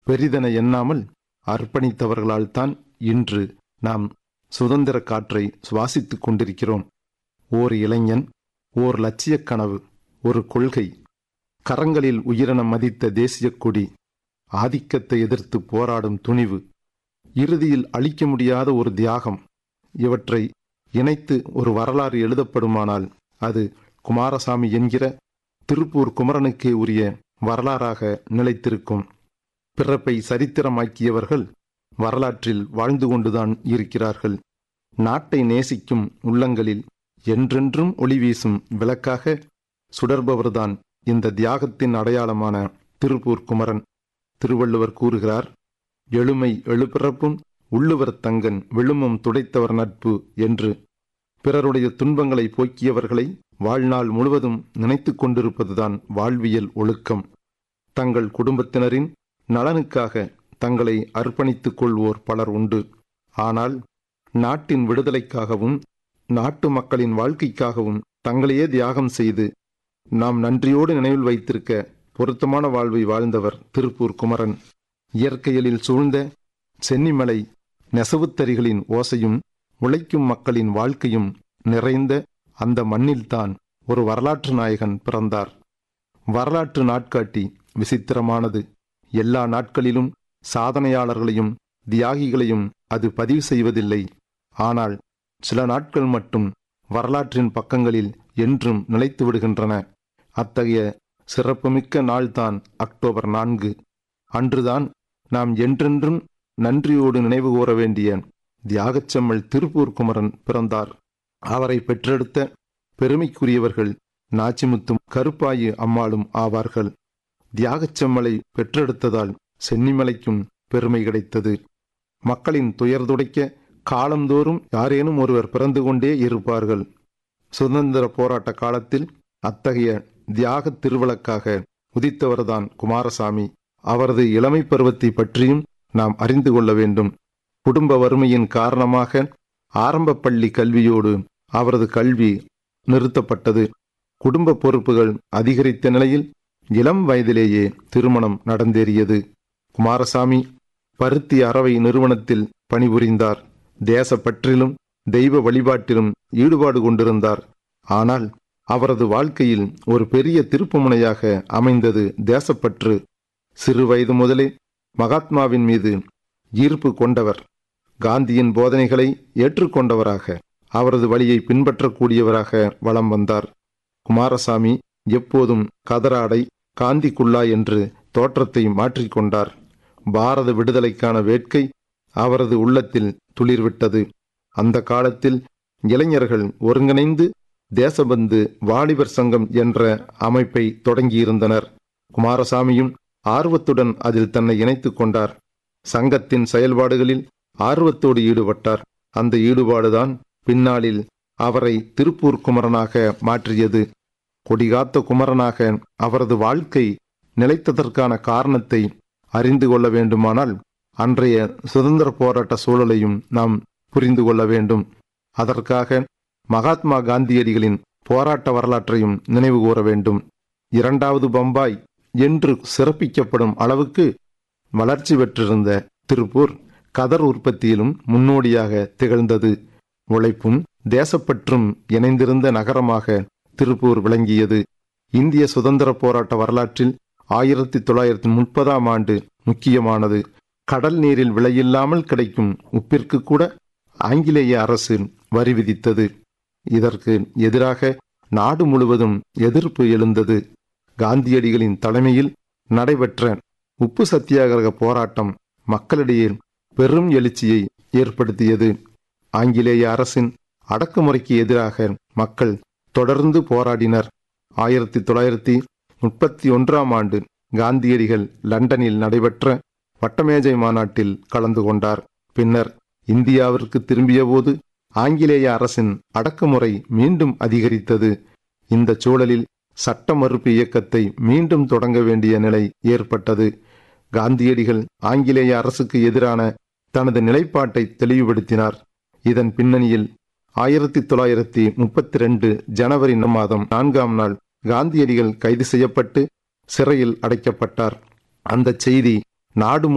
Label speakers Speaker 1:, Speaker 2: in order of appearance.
Speaker 1: பெரிதென எண்ணாமல் அர்ப்பணித்தவர்களால்தான் இன்று நாம் சுதந்திர காற்றை சுவாசித்துக் கொண்டிருக்கிறோம் ஓர் இளைஞன் ஓர் லட்சியக் கனவு ஒரு கொள்கை கரங்களில் உயிரென மதித்த தேசியக் கொடி ஆதிக்கத்தை எதிர்த்து போராடும் துணிவு இறுதியில் அழிக்க முடியாத ஒரு தியாகம் இவற்றை இணைத்து ஒரு வரலாறு எழுதப்படுமானால் அது குமாரசாமி என்கிற திருப்பூர் குமரனுக்கே உரிய வரலாறாக நிலைத்திருக்கும் பிறப்பை சரித்திரமாக்கியவர்கள் வரலாற்றில் வாழ்ந்து கொண்டுதான் இருக்கிறார்கள் நாட்டை நேசிக்கும் உள்ளங்களில் என்றென்றும் ஒளி வீசும் விளக்காக சுடர்பவர்தான் இந்த தியாகத்தின் அடையாளமான திருப்பூர் குமரன் திருவள்ளுவர் கூறுகிறார் எழுமை எழுபிறப்பும் உள்ளுவர் தங்கன் விழுமம் துடைத்தவர் நட்பு என்று பிறருடைய துன்பங்களை போக்கியவர்களை வாழ்நாள் முழுவதும் நினைத்து கொண்டிருப்பதுதான் வாழ்வியல் ஒழுக்கம் தங்கள் குடும்பத்தினரின் நலனுக்காக தங்களை அர்ப்பணித்துக் கொள்வோர் பலர் உண்டு ஆனால் நாட்டின் விடுதலைக்காகவும் நாட்டு மக்களின் வாழ்க்கைக்காகவும் தங்களையே தியாகம் செய்து நாம் நன்றியோடு நினைவில் வைத்திருக்க பொருத்தமான வாழ்வை வாழ்ந்தவர் திருப்பூர் குமரன் இயற்கையலில் சூழ்ந்த சென்னிமலை நெசவுத்தறிகளின் ஓசையும் உழைக்கும் மக்களின் வாழ்க்கையும் நிறைந்த அந்த மண்ணில்தான் ஒரு வரலாற்று நாயகன் பிறந்தார் வரலாற்று நாட்காட்டி விசித்திரமானது எல்லா நாட்களிலும் சாதனையாளர்களையும் தியாகிகளையும் அது பதிவு செய்வதில்லை ஆனால் சில நாட்கள் மட்டும் வரலாற்றின் பக்கங்களில் என்றும் நிலைத்து விடுகின்றன அத்தகைய சிறப்புமிக்க நாள்தான் அக்டோபர் நான்கு அன்றுதான் நாம் என்றென்றும் நன்றியோடு நினைவு கூற வேண்டிய தியாகச்செம்மல் திருப்பூர் குமரன் பிறந்தார் அவரை பெற்றெடுத்த பெருமைக்குரியவர்கள் நாச்சிமுத்தும் கருப்பாயு அம்மாளும் ஆவார்கள் தியாகச்செம்மலை பெற்றெடுத்ததால் சென்னிமலைக்கும் பெருமை கிடைத்தது மக்களின் துயர் துடைக்க காலந்தோறும் யாரேனும் ஒருவர் பிறந்து கொண்டே இருப்பார்கள் சுதந்திர போராட்ட காலத்தில் அத்தகைய தியாக திருவிளக்காக உதித்தவர்தான் குமாரசாமி அவரது இளமை பருவத்தை பற்றியும் நாம் அறிந்து கொள்ள வேண்டும் குடும்ப வறுமையின் காரணமாக ஆரம்ப பள்ளி கல்வியோடு அவரது கல்வி நிறுத்தப்பட்டது குடும்ப பொறுப்புகள் அதிகரித்த நிலையில் இளம் வயதிலேயே திருமணம் நடந்தேறியது குமாரசாமி பருத்தி அறவை நிறுவனத்தில் பணிபுரிந்தார் தேசப்பற்றிலும் தெய்வ வழிபாட்டிலும் ஈடுபாடு கொண்டிருந்தார் ஆனால் அவரது வாழ்க்கையில் ஒரு பெரிய திருப்புமுனையாக அமைந்தது தேசப்பற்று சிறு வயது முதலே மகாத்மாவின் மீது ஈர்ப்பு கொண்டவர் காந்தியின் போதனைகளை ஏற்றுக்கொண்டவராக அவரது வழியை பின்பற்றக்கூடியவராக வலம் வந்தார் குமாரசாமி எப்போதும் கதராடை காந்தி குல்லா என்று தோற்றத்தை மாற்றிக்கொண்டார் பாரத விடுதலைக்கான வேட்கை அவரது உள்ளத்தில் துளிர்விட்டது அந்த காலத்தில் இளைஞர்கள் ஒருங்கிணைந்து தேசபந்து வாலிபர் சங்கம் என்ற அமைப்பை தொடங்கியிருந்தனர் குமாரசாமியும் ஆர்வத்துடன் அதில் தன்னை இணைத்துக் கொண்டார் சங்கத்தின் செயல்பாடுகளில் ஆர்வத்தோடு ஈடுபட்டார் அந்த ஈடுபாடுதான் பின்னாளில் அவரை திருப்பூர் குமரனாக மாற்றியது கொடிகாத்த குமரனாக அவரது வாழ்க்கை நிலைத்ததற்கான காரணத்தை அறிந்து கொள்ள வேண்டுமானால் அன்றைய சுதந்திர போராட்ட சூழலையும் நாம் புரிந்து கொள்ள வேண்டும் அதற்காக மகாத்மா காந்தியடிகளின் போராட்ட வரலாற்றையும் நினைவு கூற வேண்டும் இரண்டாவது பம்பாய் என்று சிறப்பிக்கப்படும் அளவுக்கு வளர்ச்சி பெற்றிருந்த திருப்பூர் கதர் உற்பத்தியிலும் முன்னோடியாக திகழ்ந்தது உழைப்பும் தேசப்பற்றும் இணைந்திருந்த நகரமாக திருப்பூர் விளங்கியது இந்திய சுதந்திர போராட்ட வரலாற்றில் ஆயிரத்தி தொள்ளாயிரத்தி முப்பதாம் ஆண்டு முக்கியமானது கடல் நீரில் விலையில்லாமல் கிடைக்கும் உப்பிற்கு கூட ஆங்கிலேய அரசு வரி விதித்தது இதற்கு எதிராக நாடு முழுவதும் எதிர்ப்பு எழுந்தது காந்தியடிகளின் தலைமையில் நடைபெற்ற உப்பு சத்தியாகிரக போராட்டம் மக்களிடையே பெரும் எழுச்சியை ஏற்படுத்தியது ஆங்கிலேய அரசின் அடக்குமுறைக்கு எதிராக மக்கள் தொடர்ந்து போராடினர் ஆயிரத்தி தொள்ளாயிரத்தி முப்பத்தி ஒன்றாம் ஆண்டு காந்தியடிகள் லண்டனில் நடைபெற்ற வட்டமேஜை மாநாட்டில் கலந்து கொண்டார் பின்னர் இந்தியாவிற்கு திரும்பியபோது ஆங்கிலேய அரசின் அடக்குமுறை மீண்டும் அதிகரித்தது இந்த சூழலில் சட்ட மறுப்பு இயக்கத்தை மீண்டும் தொடங்க வேண்டிய நிலை ஏற்பட்டது காந்தியடிகள் ஆங்கிலேய அரசுக்கு எதிரான தனது நிலைப்பாட்டை தெளிவுபடுத்தினார் இதன் பின்னணியில் ஆயிரத்தி தொள்ளாயிரத்தி முப்பத்தி ரெண்டு ஜனவரி மாதம் நான்காம் நாள் காந்தியடிகள் கைது செய்யப்பட்டு சிறையில் அடைக்கப்பட்டார் அந்த செய்தி நாடு